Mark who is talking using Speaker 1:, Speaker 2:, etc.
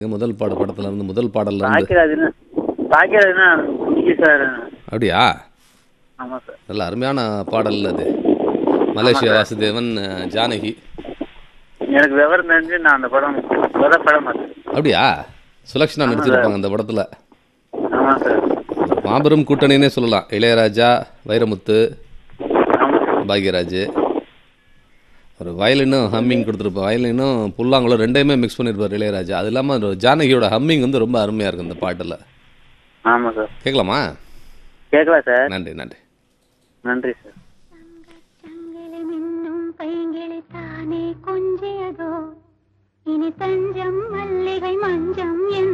Speaker 1: முதல் பாட படத்துல இருந்து முதல் பாடல்ல இருந்து
Speaker 2: பாக்கியராஜ்னா பாக்கியராஜ்னா பிடிக்கும் சார்
Speaker 1: அப்படியா
Speaker 2: ஆமாம் சார்
Speaker 1: நல்ல அருமையான பாடல் அது மலேசியா வாசுதேவன் அஹ், ஜானகி
Speaker 2: எனக்கு விவரம் தெரிஞ்சு நான் அந்த படம் முத படம் பார்த்தேன்
Speaker 1: அப்படியா சுலக்ஷனா நடிச்சிருப்பாங்க அந்த படத்துல
Speaker 2: ஆமாம் சார்
Speaker 1: மாபெரும் கூட்டணினே சொல்லலாம் இளையராஜா வைரமுத்து
Speaker 2: ஆமாம் சார்
Speaker 1: பாக்யராஜ் ஒரு வயலினும் ஹம்மிங் கொடுத்துருப்பா வயலினும் புல்லாங்குழம் ரெண்டையுமே மிக்ஸ் பண்ணியிருப்பார் இளையராஜா அது இல்லாமல் ஜானகியோட ஹம்மிங் வந்து ரொம்ப அருமையாக இருக்கும் இந்த பாட்டில்
Speaker 2: ஆமாம் சார்
Speaker 1: கேட்கலாமா
Speaker 2: கேட்கலாம் சார்
Speaker 1: நன்றி நன்றி
Speaker 2: நன்றி சார்
Speaker 3: ചങ്കിളി നിന്നും പൈങ്കിളി താനേ കൊഞ്ചിയതോ ഇനി തഞ്ചം മല്ലികை മഞ്ചം